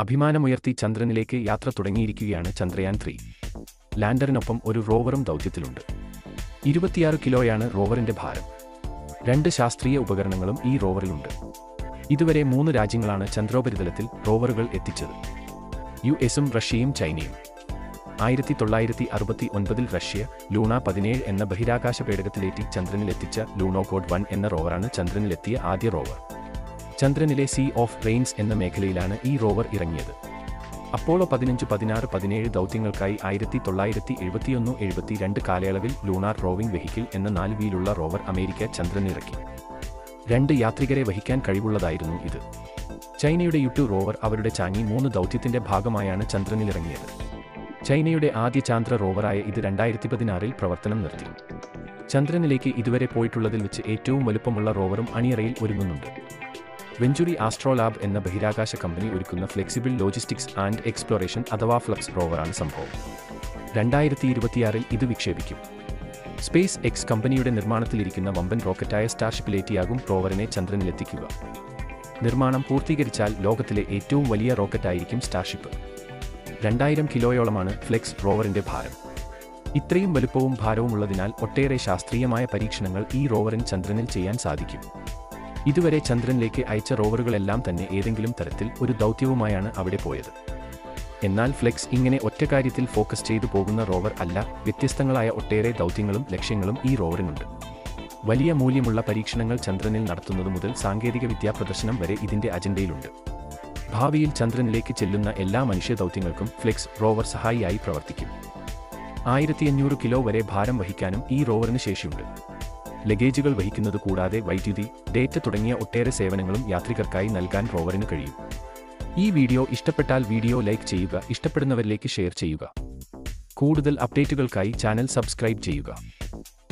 അഭിമാനമുയർത്തി ചന്ദ്രനിലേക്ക് യാത്ര തുടങ്ങിയിരിക്കുകയാണ് ചന്ദ്രയാൻ ത്രീ ലാൻഡറിനൊപ്പം ഒരു റോവറും ദൗത്യത്തിലുണ്ട് ഇരുപത്തിയാറ് കിലോയാണ് റോവറിന്റെ ഭാരം രണ്ട് ശാസ്ത്രീയ ഉപകരണങ്ങളും ഈ റോവറിലുണ്ട് ഇതുവരെ മൂന്ന് രാജ്യങ്ങളാണ് ചന്ദ്രോപരിതലത്തിൽ റോവറുകൾ എത്തിച്ചത് യു എസും റഷ്യയും ചൈനയും ആയിരത്തി തൊള്ളായിരത്തി അറുപത്തി ഒൻപതിൽ റഷ്യ ലൂണ പതിനേഴ് എന്ന ബഹിരാകാശ പേടകത്തിലേറ്റി ചന്ദ്രനിലെത്തിച്ച ലൂണോകോഡ് വൺ എന്ന റോവറാണ് ചന്ദ്രനിലെത്തിയ ആദ്യ റോവർ ചന്ദ്രനിലെ സീ ഓഫ് റെയിൻസ് എന്ന മേഖലയിലാണ് ഈ റോവർ ഇറങ്ങിയത് അപ്പോളോ പതിനഞ്ച് പതിനാറ് പതിനേഴ് ദൗത്യങ്ങൾക്കായി ആയിരത്തി തൊള്ളായിരത്തി എഴുപത്തിയൊന്ന് എഴുപത്തിരണ്ട് കാലയളവിൽ ലൂണാർ റോവിംഗ് വെഹിക്കിൾ എന്ന നാല് വീലുള്ള റോവർ അമേരിക്ക ചന്ദ്രനിറക്കി രണ്ട് യാത്രികരെ വഹിക്കാൻ കഴിവുള്ളതായിരുന്നു ഇത് ചൈനയുടെ യുട്ടു റോവർ അവരുടെ ചാങ്ങി മൂന്ന് ദൗത്യത്തിന്റെ ഭാഗമായാണ് ചന്ദ്രനിലിറങ്ങിയത് ചൈനയുടെ ആദ്യ ചാന്ദ്ര റോവറായ ഇത് രണ്ടായിരത്തി പതിനാറിൽ പ്രവർത്തനം നിർത്തി ചന്ദ്രനിലേക്ക് ഇതുവരെ പോയിട്ടുള്ളതിൽ വെച്ച് ഏറ്റവും വലുപ്പമുള്ള റോവറും അണിയറയിൽ ഒരുങ്ങുന്നുണ്ട് വെഞ്ചുറി ആസ്ട്രോലാബ് എന്ന ബഹിരാകാശ കമ്പനി ഒരുക്കുന്ന ഫ്ലെക്സിബിൾ ലോജിസ്റ്റിക്സ് ആൻഡ് എക്സ്പ്ലോറേഷൻ അഥവാ ഫ്ലക്സ് റോവറാണ് സംഭവം രണ്ടായിരത്തി ഇരുപത്തിയാറിൽ ഇത് വിക്ഷേപിക്കും സ്പേസ് എക്സ് കമ്പനിയുടെ നിർമ്മാണത്തിലിരിക്കുന്ന വമ്പൻ റോക്കറ്റായ സ്റ്റാർഷിപ്പിലേറ്റിയാകും റോവറിനെ ചന്ദ്രനിലെത്തിക്കുക നിർമ്മാണം പൂർത്തീകരിച്ചാൽ ലോകത്തിലെ ഏറ്റവും വലിയ റോക്കറ്റായിരിക്കും സ്റ്റാർഷിപ്പ് രണ്ടായിരം കിലോയോളമാണ് ഫ്ലെക്സ് റോവറിന്റെ ഭാരം ഇത്രയും വലുപ്പവും ഭാരവുമുള്ളതിനാൽ ഒട്ടേറെ ശാസ്ത്രീയമായ പരീക്ഷണങ്ങൾ ഈ റോവറിന് ചന്ദ്രനിൽ ചെയ്യാൻ സാധിക്കും ഇതുവരെ ചന്ദ്രനിലേക്ക് അയച്ച റോവറുകളെല്ലാം തന്നെ ഏതെങ്കിലും തരത്തിൽ ഒരു ദൗത്യവുമായാണ് അവിടെ പോയത് എന്നാൽ ഫ്ലെക്സ് ഇങ്ങനെ ഒറ്റ കാര്യത്തിൽ ഫോക്കസ് ചെയ്തു പോകുന്ന റോവർ അല്ല വ്യത്യസ്തങ്ങളായ ഒട്ടേറെ ദൗത്യങ്ങളും ലക്ഷ്യങ്ങളും ഈ റോവറിനുണ്ട് വലിയ മൂല്യമുള്ള പരീക്ഷണങ്ങൾ ചന്ദ്രനിൽ നടത്തുന്നത് മുതൽ സാങ്കേതിക വിദ്യാ പ്രദർശനം വരെ ഇതിന്റെ അജണ്ടയിലുണ്ട് ഭാവിയിൽ ചന്ദ്രനിലേക്ക് ചെല്ലുന്ന എല്ലാ മനുഷ്യ ദൗത്യങ്ങൾക്കും ഫ്ലെക്സ് റോവർ സഹായിയായി പ്രവർത്തിക്കും ആയിരത്തി അഞ്ഞൂറ് കിലോ വരെ ഭാരം വഹിക്കാനും ഈ റോവറിന് ശേഷിയുണ്ട് ലഗേജുകൾ വഹിക്കുന്നത് കൂടാതെ വൈദ്യുതി ഡേറ്റ തുടങ്ങിയ ഒട്ടേറെ സേവനങ്ങളും യാത്രികർക്കായി നൽകാൻ റോവറിന് കഴിയും ഈ വീഡിയോ ഇഷ്ടപ്പെട്ടാൽ വീഡിയോ ലൈക്ക് ചെയ്യുക ഇഷ്ടപ്പെടുന്നവരിലേക്ക് ഷെയർ ചെയ്യുക കൂടുതൽ അപ്ഡേറ്റുകൾക്കായി ചാനൽ സബ്സ്ക്രൈബ് ചെയ്യുക